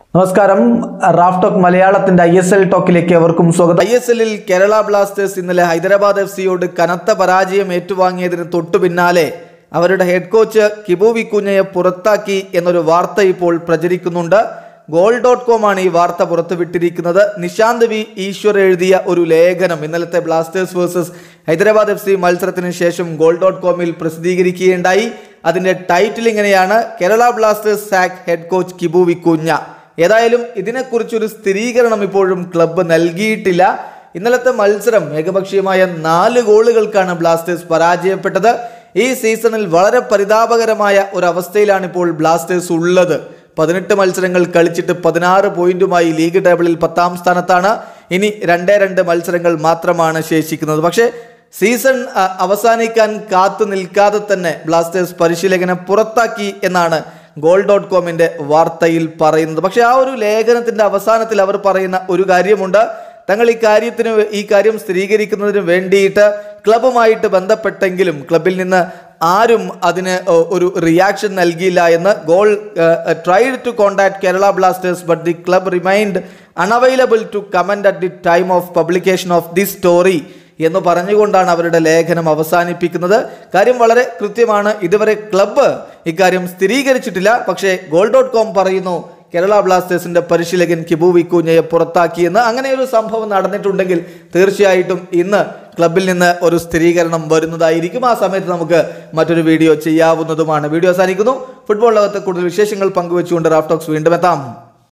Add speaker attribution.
Speaker 1: നമസ്കാരം റാഫ് ടോക്ക് മലയാളത്തിന്റെ ഐ എസ് എൽ ടോക്കിലേക്ക് എവർക്കും സ്വാഗതം ഐ എസ് എല്ലിൽ കേരള ബ്ലാസ്റ്റേഴ്സ് ഇന്നലെ ഹൈദരാബാദ് എഫ് സിയോട് കനത്ത പരാജയം ഏറ്റുവാങ്ങിയതിന് തൊട്ടു പിന്നാലെ അവരുടെ ഹെഡ് കോച്ച് കിബു വിക്കുഞ്ഞയെ പുറത്താക്കി എന്നൊരു വാർത്ത ഇപ്പോൾ പ്രചരിക്കുന്നുണ്ട് ഗോൾ ഡോട്ട് കോം ആണ് ഈ വാർത്ത പുറത്തുവിട്ടിരിക്കുന്നത് നിശാന്ത് വി ഈശ്വർ എഴുതിയ ഒരു ലേഖനം ഇന്നലത്തെ Blasters versus Hyderabad F C മത്സരത്തിന് ശേഷം ഗോൾ ഡോട്ട് കോമിൽ പ്രസിദ്ധീകരിക്കുകയുണ്ടായി അതിന്റെ ടൈറ്റിൽ ഇങ്ങനെയാണ് Kerala Blasters sack head coach Kibu Vicuna ഏതായാലും ഇതിനെക്കുറിച്ചൊരു സ്ഥിരീകരണം ഇപ്പോഴും ക്ലബ്ബ് നൽകിയിട്ടില്ല ഇന്നലത്തെ മത്സരം ഏകപക്ഷീയമായ നാല് ഗോളുകൾക്കാണ് ബ്ലാസ്റ്റേഴ്സ് പരാജയപ്പെട്ടത് ഈ സീസണിൽ വളരെ പരിതാപകരമായ ഒരു അവസ്ഥയിലാണ് ഇപ്പോൾ ബ്ലാസ്റ്റേഴ്സ് ഉള്ളത് പതിനെട്ട് മത്സരങ്ങൾ കളിച്ചിട്ട് പതിനാറ് പോയിന്റുമായി ലീഗ് ടേബിളിൽ പത്താം സ്ഥാനത്താണ് ഇനി രണ്ടേ രണ്ട് മത്സരങ്ങൾ മാത്രമാണ് ശേഷിക്കുന്നത് പക്ഷേ സീസൺ അ, അവസാനിക്കാൻ കാത്തു നിൽക്കാതെ തന്നെ ബ്ലാസ്റ്റേഴ്സ് പരിശീലകനെ പുറത്താക്കി എന്നാണ് ഗോൾ ഡോട്ട് കോമിന്റെ വാർത്തയിൽ പറയുന്നത് പക്ഷെ ആ ഒരു ലേഖനത്തിന്റെ അവസാനത്തിൽ അവർ പറയുന്ന ഒരു കാര്യമുണ്ട് തങ്ങൾ ഈ കാര്യത്തിന് വേ- ഈ കാര്യം സ്ഥിരീകരിക്കുന്നതിന് വേണ്ടിയിട്ട് ക്ലബുമായിട്ട് ബന്ധപ്പെട്ടെങ്കിലും ക്ലബിൽ നിന്ന് ആരും അതിന് ഒ- ഒരു റിയാക്ഷൻ നൽകിയില്ല എന്ന് goal tried to contact Kerala Blasters but the club remained unavailable to comment at the time of publication of this story എന്ന് പറഞ്ഞുകൊണ്ടാണ് അവരുടെ ലേഖനം അവസാനിപ്പിക്കുന്നത് കാര്യം വളരെ കൃത്യമാണ് ഇതുവരെ ക്ലബ്ബ് ഇക്കാര്യം സ്ഥിരീകരിച്ചിട്ടില്ല പക്ഷേ ഗോൾ ഡോട്ട് കോം പറയുന്നു കേരള ബ്ലാസ്റ്റേഴ്സിന്റെ പരിശീലകൻ കിബു വിക്കൂഞ്ഞയെ പുറത്താക്കിയെന്ന് അങ്ങനെ ഒരു സംഭവം നടന്നിട്ടുണ്ടെങ്കിൽ തീർച്ചയായിട്ടും ഇന്ന് ക്ലബിൽ നിന്ന് ഒരു സ്ഥിരീകരണം വരുന്നതായിരിക്കും ആ സമയത്ത് നമുക്ക് മറ്റൊരു വീഡിയോ ചെയ്യാവുന്നതുമാണ് വീഡിയോ അവസാനിക്കുന്നു ഫുട്ബോൾ ലോകത്തെ കൂടുതൽ വിശേഷങ്ങൾ പങ്കുവെച്ചുകൊണ്ട് റാഫ്റ്റോക്സ് വീണ്ടും എത്താം